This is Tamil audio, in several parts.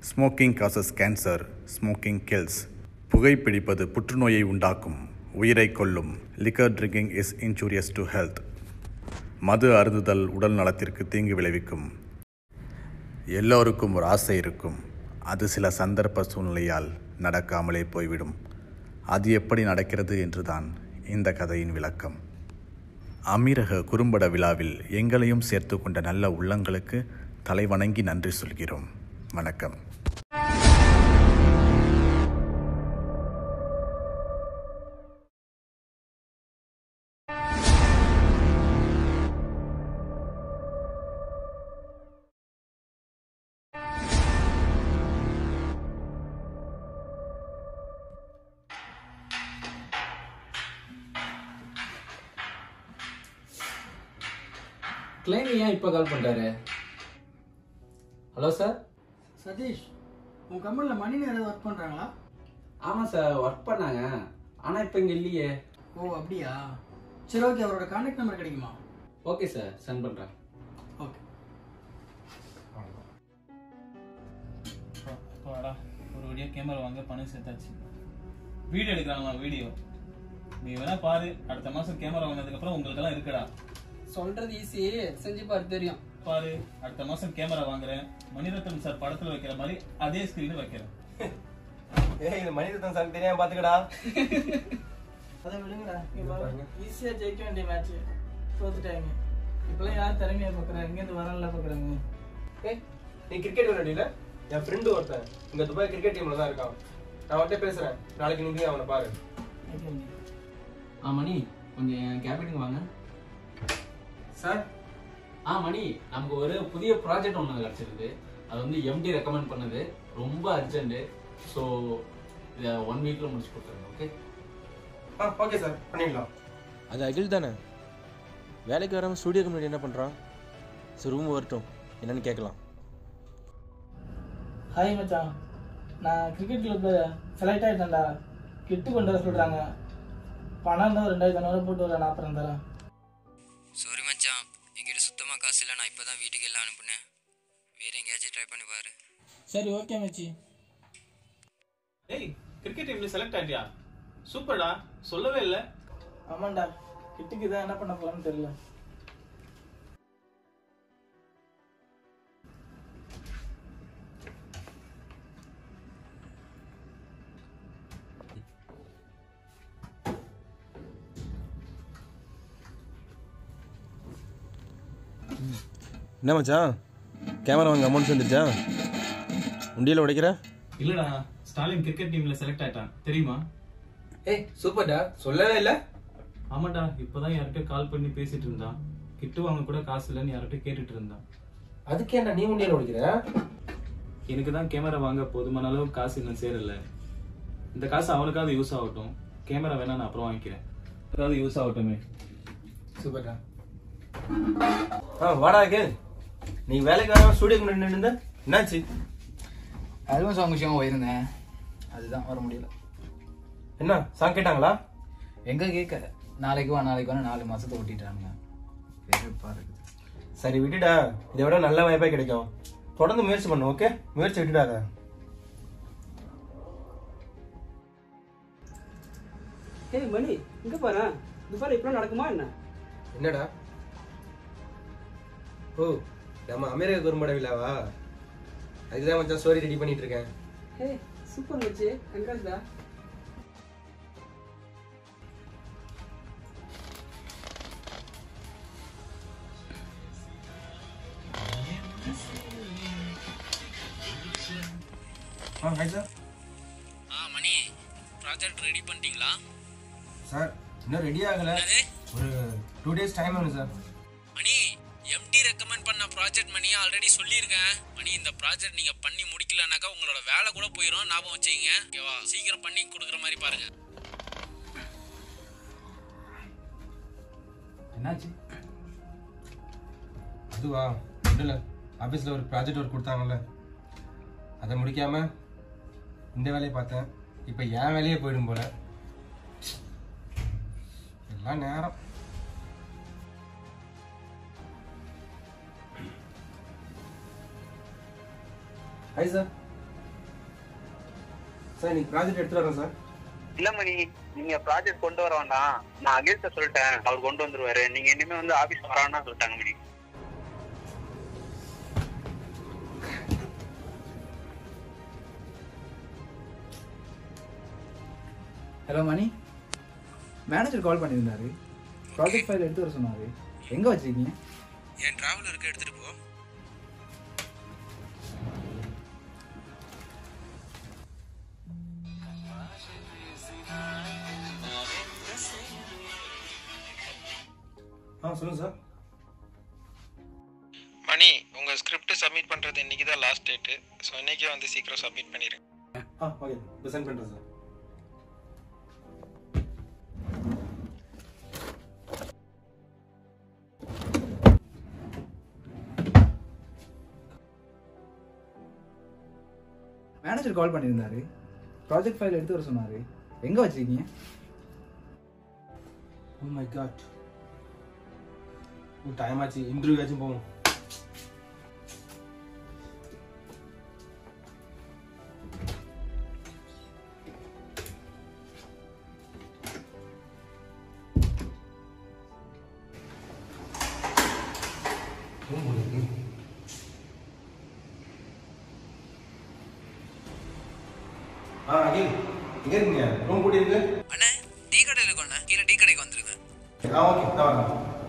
smoking causes cancer smoking kills புகைப்பிடிப்பது புற்றுநோயை உண்டாக்கும் உயிரை கொல்லும் liquor drinking is injurious to health மது அருந்துதல் உடல் நலத்திற்கு தீங்கு விளைவிக்கும் எல்லோருக்கும் ஒரு ஆசை இருக்கும் அது சில சந்தர்ப்ப சூழ்நிலையால் நடக்காமலே போய்விடும் அது எப்படி நடக்கிறது என்றுதான் இந்த கதையின் விளக்கம் அமீரக குறும்பட விழாவில் எங்களையும் சேர்த்து கொண்ட நல்ல உள்ளங்களுக்கு தலைவணங்கி நன்றி சொல்கிறோம் வணக்கம் கிளைம் ஏன் இப்போ கால் பண்ணுறாரு ஹலோ சார் சதீஷ் உன் கம்பெனியில் மணி நேரம் ஒர்க் பண்ணுறாங்களா ஆமாம் சார் ஒர்க் பண்ணாங்க ஆனால் இப்போ இங்கே இல்லையே ஓ அப்படியா சரி ஓகே அவரோட கான்டாக்ட் நம்பர் கிடைக்குமா ஓகே சார் சென்ட் பண்ணுறேன் ஓகே அப்பாடா ஒரு வழியாக கேமரா வாங்க பணம் சேர்த்தாச்சு வீடியோ எடுக்கிறாங்களா வீடியோ நீ வேணா பாரு அடுத்த மாசம் கேமரா வாங்கினதுக்கப்புறம் உங்களுக்கெல்லாம் இருக்குடா சொல்றது ஈஸி செஞ்சு பாரு தெரியும் பாரு அடுத்த மாசம் கேமரா வாங்குறேன் மணிரத்னம் சார் படத்துல வைக்கிற மாதிரி அதே ஸ்கிரீன் வைக்கிறேன் ஏய் இது மணிரத்னம் சார் தெரியாம பாத்துக்கடா அதை விடுங்கடா ஈஸியாக ஜெயிக்க வேண்டிய மேட்ச் தோத்துட்டாங்க இப்போலாம் யார் திறமையாக பார்க்குறாங்க இங்கேருந்து வரல பார்க்குறாங்க ஏய் நீ கிரிக்கெட் விளையாடில என் ஃப்ரெண்டு ஒருத்தன் இங்க துபாய் கிரிக்கெட் டீம்ல தான் இருக்கான் நான் அவன்கிட்ட பேசுறேன் நாளைக்கு நீங்க அவனை பாரு ஆ மணி கொஞ்சம் என் கேபினுக்கு வாங்க சார் ஆ மணி நமக்கு ஒரு புதிய ப்ராஜெக்ட் ஒன்று கிடச்சிருக்கு அது வந்து எம்டி ரெக்கமெண்ட் பண்ணது ரொம்ப அர்ஜென்ட்டு ஸோ இதை ஒன் வீக்கில் முடிச்சு கொடுத்துருங்க ஓகே ஆ ஓகே சார் பண்ணிடலாம் அது அகில் தானே வேலைக்கு வராமல் ஸ்டூடியோக்கு முன்னாடி என்ன பண்ணுறான் சரி ரூம் வரட்டும் என்னன்னு கேட்கலாம் ஹாய் மச்சான் நான் கிரிக்கெட் கிளப்பில் செலக்ட் ஆகிட்டேன்டா கிட்டு கொண்டு வர சொல்கிறாங்க பணம் தான் ரெண்டாயிரத்தி ஐநூறு போட்டு வரேன் நான் அப்புறம் தரேன் சாரி மச்சான் என்கிட்ட சுத்தமாக காசு இல்லை நான் இப்போ தான் வீட்டுக்கு எல்லாம் அனுப்புனேன் வேறு எங்கேயாச்சும் ட்ரை பண்ணி பாரு சரி ஓகே மச்சி ஏய் கிரிக்கெட் டீம்ல செலக்ட் ஆயிட்டியா சூப்பர்டா சொல்லவே இல்லை ஆமாண்டா கிட்டுக்கு தான் என்ன பண்ண போகிறேன்னு தெரியல என்ன மச்சான் கேமரா வாங்க அமௌண்ட் வந்துருச்சா உண்டியில் உடைக்கிற இல்லடா ஸ்டாலின் கிரிக்கெட் டீம்ல செலக்ட் ஆயிட்டான் தெரியுமா ஏய் சூப்பர்டா சொல்லவே இல்ல ஆமாடா இப்பதான் யார்கிட்ட கால் பண்ணி பேசிட்டு இருந்தான் கிட்டு வாங்க கூட காசு இல்லைன்னு யார்கிட்ட கேட்டுட்டு இருந்தான் அதுக்கு என்ன நீ உண்டியல் உடைக்கிற எனக்கு தான் கேமரா வாங்க போதுமான அளவு காசு இன்னும் சேரல இந்த காசு அவனுக்காவது யூஸ் ஆகட்டும் கேமரா வேணா நான் அப்புறம் வாங்கிக்கிறேன் அதாவது யூஸ் ஆகட்டுமே சூப்பர்டா ஆ வாடா அகில் நீ வேலைக்கு வராம ஸ்டூடியோக்கு முன்னாடி நின்று என்னாச்சு அதுவும் சாங் விஷயம் போயிருந்தேன் அதுதான் வர முடியல என்ன சாங் கேட்டாங்களா எங்க கேட்க நாளைக்கு வா நாளைக்கு வா நாலு மாசத்தை ஓட்டிட்டானுங்க வெறுப்பா இருக்குது சரி விட்டுடா இதை விட நல்ல வாய்ப்பே கிடைக்கும் தொடர்ந்து முயற்சி பண்ணு ஓகே முயற்சி விட்டுடாத ஏய் மணி இங்க பாரு இது பாரு இப்பலாம் நடக்குமா என்ன என்னடா ஓ நம்ம அமெரிக்க குறும்பட விழாவா அதுக்குதான் மச்சான் ஸ்டோரி ரெடி பண்ணிட்டு இருக்கேன் ஏய் சூப்பர் மச்சி கங்காஸ்டா ஆ ஹாய் சார் ஆ மணி ப்ராஜெக்ட் ரெடி பண்ணிட்டீங்களா சார் இன்னும் ரெடி ஆகல ஒரு டூ டேஸ் டைம் வேணும் சார் மணி எம்டி ரெக்கமெண்ட் பண்ண ப்ராஜெக்ட் மணி ஆல்ரெடி சொல்லியிருக்கேன் மணி இந்த ப்ராஜெக்ட் நீங்கள் பண்ணி முடிக்கலனாக்கா உங்களோட வேலை கூட போயிடும் ஞாபகம் வச்சுக்கங்க ஓகேவா சீக்கிரம் பண்ணி கொடுக்குற மாதிரி பாருங்க என்னாச்சு அதுவா இல்லை ஆஃபீஸில் ஒரு ப்ராஜெக்ட் ஒர்க் கொடுத்தாங்கல்ல அதை முடிக்காம இந்த வேலையை பார்த்தேன் இப்போ என் வேலையே போயிடும் போல எல்லாம் நேரம் ஹாய் சார் சார் நீ ப்ராஜெக்ட் எடுத்துட்டு வரேன் சார் இல்ல மணி நீங்க ப்ராஜெக்ட் கொண்டு வர வேண்டாம் நான் அகில்கிட்ட சொல்லிட்டேன் அவர் கொண்டு வந்துருவாரு நீங்க இனிமே வந்து ஆபீஸ் வரான்னு சொல்லிட்டாங்க மணி ஹலோ மணி மேனேஜர் கால் பண்ணியிருந்தாரு ப்ராஜெக்ட் ஃபைல் எடுத்து வர சொன்னாரு எங்கே வச்சிருக்கீங்க என் டிராவலருக்கு எடுத்துட்டு போ ஆ சொல்லுங்க சார் மணி உங்க ஸ்கிரிப்ட் சப்மிட் பண்றது இன்னைக்கு தான் லாஸ்ட் டேட்டு ஸோ இன்னைக்கே வந்து சீக்கிரம் சப்மிட் பண்ணிடுங்க ஆ ஓகே இப்போ சென்ட் பண்ணுறேன் சார் மேனேஜர் கால் பண்ணியிருந்தாரு ப்ராஜெக்ட் ஃபைல் எடுத்து வர சொன்னாரு எங்கே வச்சிருக்கீங்க ஓ மை காட் டைம் ஆச்சு இன்டர்வியூ ஆச்சும் போவோம் ஆ அகில் எங்க இருக்கீங்க ரூம் கூட்டி இருக்கு அண்ணே டீ கடையில் இருக்கோண்ணே கீழே டீ கடைக்கு வந்துருங்க ஆ ஓகே நான் வரேன்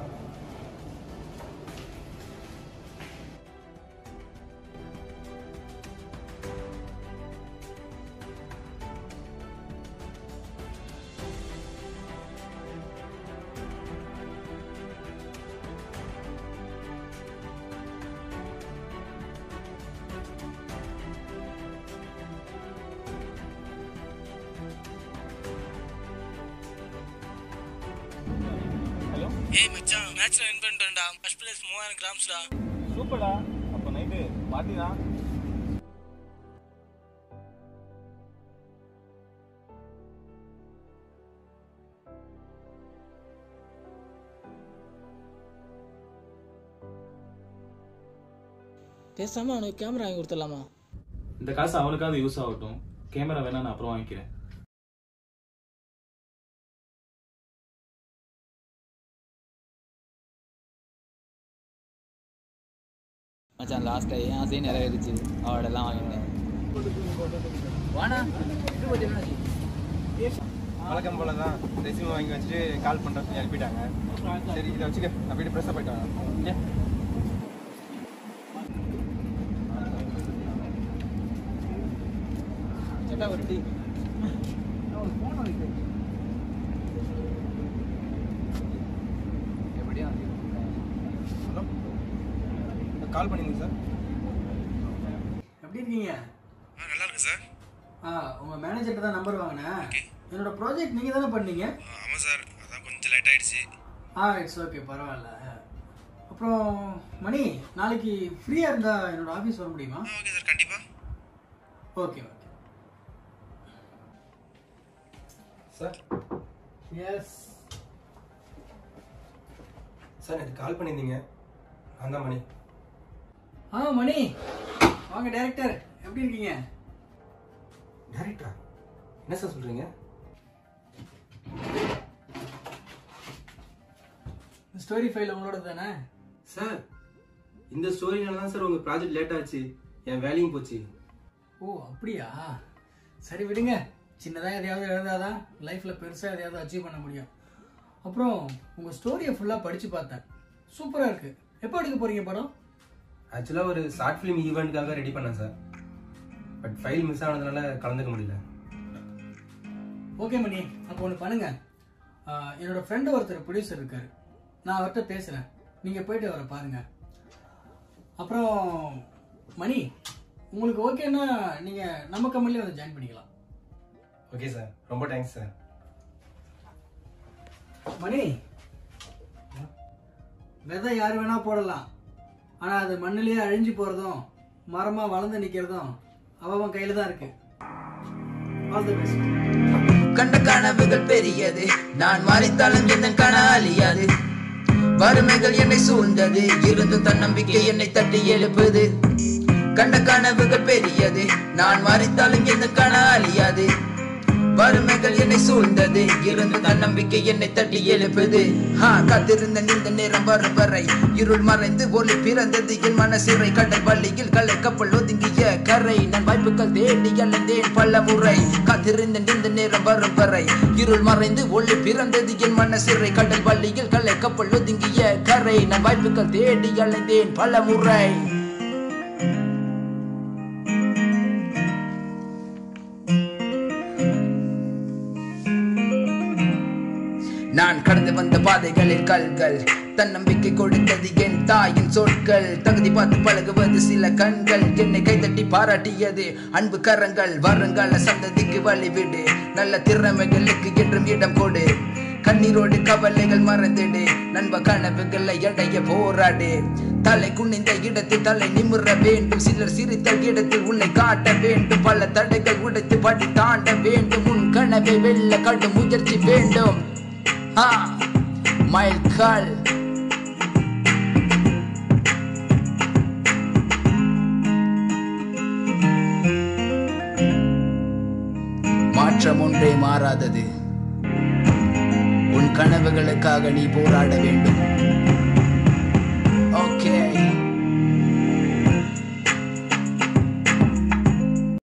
ஏய் மச்சான் மேட்ச்ல வின் பண்ணிட்டேன்டா ஃபர்ஸ்ட் பிளேஸ் மூவாயிரம் கிராம்ஸ்டா சூப்பர்டா அப்போ நைட்டு பார்ட்டி தான் பேசாம அவனுக்கு கேமரா வாங்கி கொடுத்துடலாமா இந்த காசு அவனுக்காவது யூஸ் ஆகட்டும் கேமரா வேணா நான் அப்புறம் வாங்கிக்கிறேன் மச்சான் லாஸ்ட்டாக என் ஆசையும் நிறைவேறிச்சு அவடெல்லாம் வாங்கிட்டேன் வாண்ணா இது பற்றி வழக்கம் போல தான் ரெசியூம் வாங்கி வச்சுட்டு கால் பண்ணுறது எழுப்பிட்டாங்க சரி இதை வச்சுக்க அப்படியே ப்ரெஸ்ஸாக போயிட்டு வாங்க ஓகே சட்டா ஒரு டீ எப்படியா ஹலோ கால் பண்ணிங்க சார் எப்படி இருக்கீங்க நல்லா இருக்கு சார் ஆ உங்க மேனேஜர்கிட்ட தான் நம்பர் வாங்கினேன் என்னோட ப்ராஜெக்ட் நீங்க தானே பண்ணீங்க ஆமாம் சார் அதான் கொஞ்சம் லேட் ஆயிடுச்சு ஆ இட்ஸ் ஓகே பரவாயில்ல அப்புறம் மணி நாளைக்கு ஃப்ரீயா இருந்தா என்னோட ஆஃபீஸ் வர முடியுமா ஓகே சார் கண்டிப்பா okay okay sir yes sir எனக்கு கால் பண்ணியிருந்தீங்க நான் தான் மணி ஆ மணி வாங்க டைரக்டர் எப்படி இருக்கீங்க டேரக்டரா என்ன சார் சொல்கிறீங்க ஸ்டோரி ஃபைல் உங்களோட தானே சார் இந்த ஸ்டோரினால தான் சார் உங்கள் ப்ராஜெக்ட் லேட் ஆச்சு என் வேலையும் போச்சு ஓ அப்படியா சரி விடுங்க சின்னதாக எதையாவது எழுதாதான் லைஃப்பில் பெருசாக எதையாவது அச்சீவ் பண்ண முடியும் அப்புறம் உங்கள் ஸ்டோரியை ஃபுல்லாக படித்து பார்த்தேன் சூப்பராக இருக்குது எப்போ எடுக்க போகிறீங்க படம் ஆக்சுவலாக ஒரு ஷார்ட் ஃபிலிம் ஈவெண்ட்காக ரெடி பண்ணேன் சார் பட் ஃபைல் மிஸ் ஆனதுனால கலந்துக்க முடியல ஓகே மணி அப்போ ஒன்று பண்ணுங்க ஆஹ், என்னோட ஃப்ரெண்டு ஒருத்தர் ப்ரொடியூசர் இருக்காரு நான் அவர்கிட்ட பேசுகிறேன் நீங்கள் போயிட்டு அவரை பாருங்க அப்புறம் மணி உங்களுக்கு ஓகேன்னா நீங்கள் நம்ம கம்பெனிலே வந்து ஜாயின் பண்ணிக்கலாம் ஓகே சார் ரொம்ப தேங்க்ஸ் சார் மணி விதை யார் வேணா போடலாம் ஆனால் அது மண்ணிலேயே அழிஞ்சு போகிறதும் மரமாக வளர்ந்து நிற்கிறதும் அவன் கையில் தான் இருக்கு ஆல் தி பெஸ்ட் கண்ட கனவுகள் பெரியது நான் மறைத்தாலும் எந்த கன அழியாது வறுமைகள் என்னை சூழ்ந்தது இருந்தும் தன்னம்பிக்கை என்னை தட்டி எழுப்புது கண்ட கனவுகள் பெரியது நான் மறைத்தாலும் எந்த கன அழியாது வறுமைகள் என்னை சூழ்ந்தது இருந்த தன்னம்பிக்கை என்னை தட்டி எழுப்புது ஹா காத்திருந்த இந்த நேரம் வரும் வரை இருள் மறைந்து ஒளி பிறந்தது என் மனசிறை கடல் வள்ளியில் கலை கப்பல் ஒதுங்கிய கரை நான் வாய்ப்புகள் தேடி அலைந்தேன் பல முறை காத்திருந்த இந்த நேரம் வரும் வரை இருள் மறைந்து ஒளி பிறந்தது என் மனசிறை கடல் வள்ளியில் கலை கப்பல் ஒதுங்கிய கரை நான் வாய்ப்புகள் தேடி அலைந்தேன் பல முறை நான் கடந்து வந்த பாதைகளில் கல்கள் தன்னம்பிக்கை கொடுத்தது என் தாயின் சொற்கள் தகுதி பார்த்து பழகுவது சில கண்கள் என்னை கைதட்டி பாராட்டியது அன்பு கரங்கள் வருங்கால சந்ததிக்கு வழிவிடு நல்ல திறமைகளுக்கு என்றும் இடம் கொடு கண்ணீரோடு கவலைகள் மறந்துடு நண்ப கனவுகளை அடைய போராடு தலை குனிந்த இடத்தில் தலை நிமிர வேண்டும் சிலர் சிரித்த இடத்தில் உன்னை காட்ட வேண்டும் பல தடைகள் உடைத்து படி தாண்ட வேண்டும் உன் கனவை வெல்ல கடும் முயற்சி வேண்டும் ஆ மைல்கல் மாற்றம் ஒன்றே மாறாதது உன் கனவுகளுக்காக நீ போராட வேண்டும் ஓகே